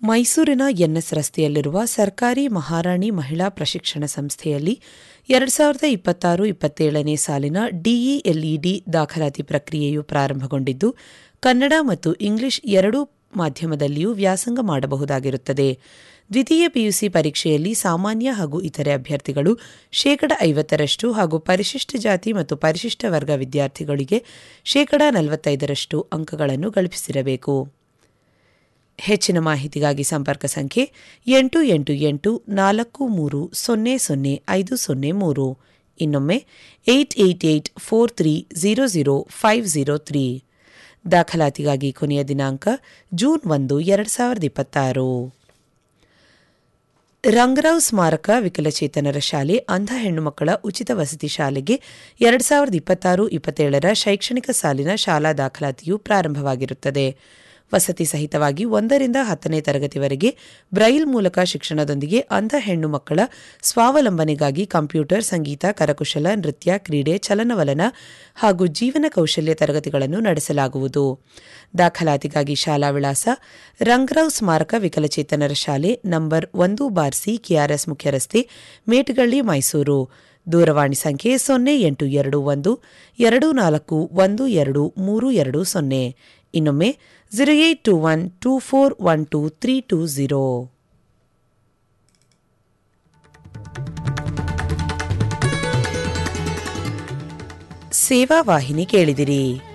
ಮೈಸೂರಿನ ಎನ್ಎಸ್ ರಸ್ತೆಯಲ್ಲಿರುವ ಸರ್ಕಾರಿ ಮಹಾರಾಣಿ ಮಹಿಳಾ ಪ್ರಶಿಕ್ಷಣ ಸಂಸ್ಥೆಯಲ್ಲಿ ಎರಡು ಸಾವಿರದ ಇಪ್ಪತ್ತಾರು ಇಪ್ಪತ್ತೇಳನೇ ಸಾಲಿನ ಡಿಇಎಲ್ಇಡಿ ದಾಖಲಾತಿ ಪ್ರಕ್ರಿಯೆಯು ಪ್ರಾರಂಭಗೊಂಡಿದ್ದು ಕನ್ನಡ ಮತ್ತು ಇಂಗ್ಲಿಷ್ ಎರಡೂ ಮಾಧ್ಯಮದಲ್ಲಿಯೂ ವ್ಯಾಸಂಗ ಮಾಡಬಹುದಾಗಿರುತ್ತದೆ ದ್ವಿತೀಯ ಪಿಯುಸಿ ಪರೀಕ್ಷೆಯಲ್ಲಿ ಸಾಮಾನ್ಯ ಹಾಗೂ ಇತರೆ ಅಭ್ಯರ್ಥಿಗಳು ಶೇಕಡ ಐವತ್ತರಷ್ಟು ಹಾಗೂ ಪರಿಶಿಷ್ಟ ಜಾತಿ ಮತ್ತು ಪರಿಶಿಷ್ಟ ವರ್ಗ ವಿದ್ಯಾರ್ಥಿಗಳಿಗೆ ಶೇಕಡ ನಲವತ್ತೈದರಷ್ಟು ಅಂಕಗಳನ್ನು ಗಳಿಸಿರಬೇಕು ಹೆಚ್ಚಿನ ಮಾಹಿತಿಗಾಗಿ ಸಂಪರ್ಕ ಸಂಖ್ಯೆ ಎಂಟು ಎಂಟು ಎಂಟು ನಾಲ್ಕು ಮೂರು ಸೊನ್ನೆ ಸೊನ್ನೆ ಐದು ಸೊನ್ನೆ ಮೂರು ಇನ್ನೊಮ್ಮೆ eight eight eight four three zero zero five zero three ದಾಖಲಾತಿಗಾಗಿ ಕೊನೆಯ ದಿನಾಂಕ ಜೂನ್ ಒಂದು ಎರಡು ಸಾವಿರದ ಇಪ್ಪತ್ತಾರು ರಂಗರಾವ್ ಸ್ಮಾರಕ ವಿಕಲಚೇತನರ ಶಾಲೆ ಅಂಧ ಹೆಣ್ಣುಮಕ್ಕಳ ಉಚಿತ ವಸತಿ ಶಾಲೆಗೆ ಎರಡು ಸಾವಿರದ ಇಪ್ಪತ್ತಾರು ಇಪ್ಪತ್ತೇಳರ ಶೈಕ್ಷಣಿಕ ಸಾಲಿನ ಶಾಲಾ ದಾಖಲಾತಿಯು ಪ್ರಾರಂಭವಾಗಿರುತ್ತದೆ ವಸತಿ ಸಹಿತವಾಗಿ ಒಂದರಿಂದ ಹತ್ತನೇ ತರಗತಿವರೆಗೆ ಬ್ರೈಲ್ ಮೂಲಕ ಶಿಕ್ಷಣದೊಂದಿಗೆ ಅಂಧ ಹೆಣ್ಣು ಮಕ್ಕಳ ಸ್ವಾವಲಂಬನೆಗಾಗಿ ಕಂಪ್ಯೂಟರ್ ಸಂಗೀತ ಕರಕುಶಲ ನೃತ್ಯ ಕ್ರೀಡೆ ಚಲನವಲನ ಹಾಗೂ ಜೀವನ ಕೌಶಲ್ಯ ತರಗತಿಗಳನ್ನು ನಡೆಸಲಾಗುವುದು ದಾಖಲಾತಿಗಾಗಿ ಶಾಲಾ ವಿಳಾಸ ರಂಗರಾವ್ ಸ್ಮಾರಕ ವಿಕಲಚೇತನರ ಶಾಲೆ ನಂಬರ್ ಒಂದು ಬಾರ್ ಸಿ ಕೆಆರ್ಎಸ್ ಮುಖ್ಯ ರಸ್ತೆ ಮೇಟಗಳ್ಳಿ ಮೈಸೂರು ದೂರವಾಣಿ ಸಂಖ್ಯೆ ಸೊನ್ನೆ ಎಂಟು ಎರಡು ಒಂದು ಎರಡು ನಾಲ್ಕು ಒಂದು ಎರಡು ಮೂರು ಎರಡು ಸೊನ್ನೆ ಇನ್ನೊಮ್ಮೆ zero eight two one two four one two three two zero ಸೇವಾ ವಾಹಿನಿ ಕೇಳಿದಿರಿ